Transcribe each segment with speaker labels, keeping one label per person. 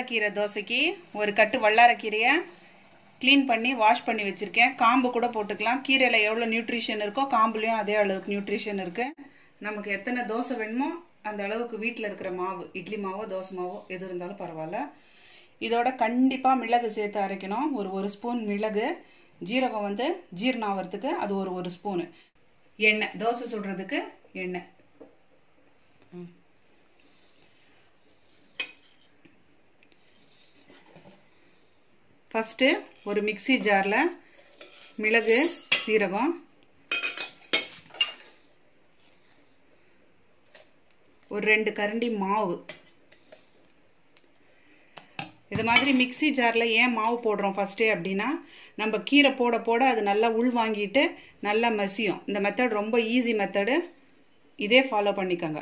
Speaker 1: வல்லாரக்கீரை தோசைக்கு ஒரு கட்டு வல்லாரக்கீரையை க்ளீன் பண்ணி வாஷ் பண்ணி வச்சுருக்கேன் காம்பு கூட போட்டுக்கலாம் கீரையில் எவ்வளோ நியூட்ரிஷன் இருக்கோ காம்புலேயும் அதே அளவுக்கு நியூட்ரிஷன் இருக்குது நமக்கு எத்தனை தோசை வேணுமோ அந்த அளவுக்கு வீட்டில் இருக்கிற மாவு இட்லி மாவோ தோசை மாவோ எது இருந்தாலும் பரவாயில்ல இதோட கண்டிப்பாக மிளகு சேர்த்து அரைக்கணும் ஒரு ஒரு ஸ்பூன் மிளகு ஜீரகம் வந்து ஜீரணம் ஆகிறதுக்கு அது ஒரு ஒரு ஸ்பூனு எண்ணெய் தோசை சுடுறதுக்கு எண்ணெய் ஃபஸ்ட்டு ஒரு மிக்சி ஜாரில் மிளகு சீரகம் ஒரு ரெண்டு கரண்டி மாவு இது மாதிரி மிக்சி ஜாரில் ஏன் மாவு போடுறோம் ஃபஸ்ட்டே அப்படின்னா நம்ம கீரை போட போட அது நல்லா உள் வாங்கிட்டு நல்லா மசியும் இந்த மெத்தட் ரொம்ப ஈஸி மெத்தடு இதே ஃபாலோ பண்ணிக்கோங்க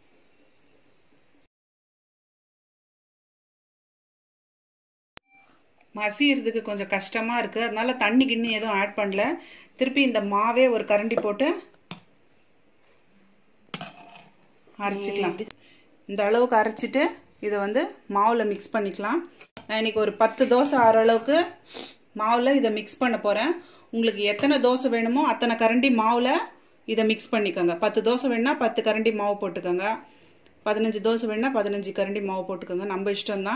Speaker 1: மசியறதுக்கு கொஞ்சம் கஷ்டமாக இருக்குது அதனால தண்ணி கிண்ணி எதுவும் ஆட் பண்ணல திருப்பி இந்த மாவே ஒரு கரண்டி போட்டு அரைச்சிக்கலாம் இந்த அளவுக்கு அரைச்சிட்டு இதை வந்து மாவில் மிக்ஸ் பண்ணிக்கலாம் நான் இன்றைக்கி ஒரு பத்து தோசை ஆற அளவுக்கு மாவில் இதை மிக்ஸ் பண்ண போகிறேன் உங்களுக்கு எத்தனை தோசை வேணுமோ அத்தனை கரண்டி மாவில் இதை மிக்ஸ் பண்ணிக்கோங்க பத்து தோசை வேணுன்னா பத்து கரண்டி மாவு போட்டுக்கோங்க பதினஞ்சு தோசை வேணுன்னா பதினஞ்சு கரண்டி மாவு போட்டுக்கோங்க நம்ம இஷ்டம்தான்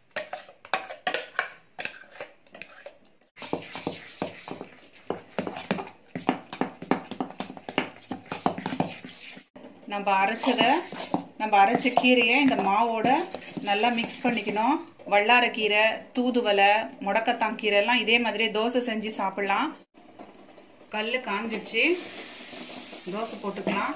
Speaker 1: நம்ம அரைச்சதை நம்ம அரைச்ச கீரையை இந்த மாவோட நல்லா மிக்ஸ் பண்ணிக்கணும் வல்லாரக்கீரை தூதுவலை முடக்கத்தான் கீரை எல்லாம் இதே மாதிரி தோசை செஞ்சு சாப்பிடலாம் கல் காஞ்சிடுச்சு தோசை போட்டுக்கலாம்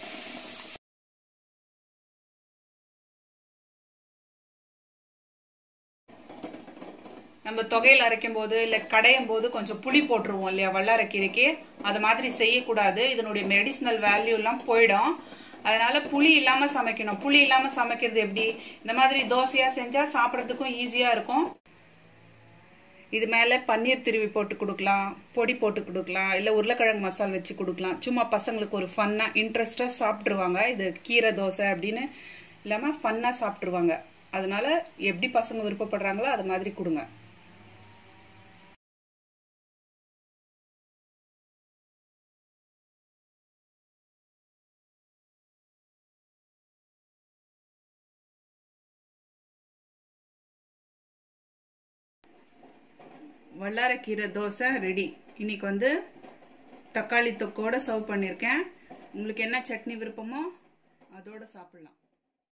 Speaker 1: நம்ம தொகையில் அரைக்கும் போது இல்லை கடையும் போது கொஞ்சம் புளி போட்டுருவோம் இல்லையா வல்லாரக்கீரைக்கு அது மாதிரி செய்யக்கூடாது இதனுடைய மெடிசினல் வேல்யூ எல்லாம் போயிடும் அதனால புளி இல்லாம சமைக்கணும் புளி இல்லாம சமைக்கிறது எப்படி இந்த மாதிரி தோசையா செஞ்சா சாப்பிட்றதுக்கும் ஈஸியா இருக்கும் இது மேலே பன்னீர் திருவி போட்டு கொடுக்கலாம் பொடி போட்டு கொடுக்கலாம் இல்லை உருளைக்கிழங்கு மசால் வச்சு கொடுக்கலாம் சும்மா பசங்களுக்கு ஒரு ஃபன்னாக இன்ட்ரெஸ்டாக சாப்பிட்ருவாங்க இது கீரை தோசை அப்படின்னு இல்லாமல் ஃபன்னாக சாப்பிட்ருவாங்க அதனால எப்படி பசங்க விருப்பப்படுறாங்களோ அது மாதிரி கொடுங்க வல்லாரக்கீரை தோசை ரெடி இன்னைக்கு வந்து தக்காளி தொக்கோட சர்வ் பண்ணியிருக்கேன் உங்களுக்கு என்ன சட்னி விருப்பமோ அதோட சாப்பிட்லாம்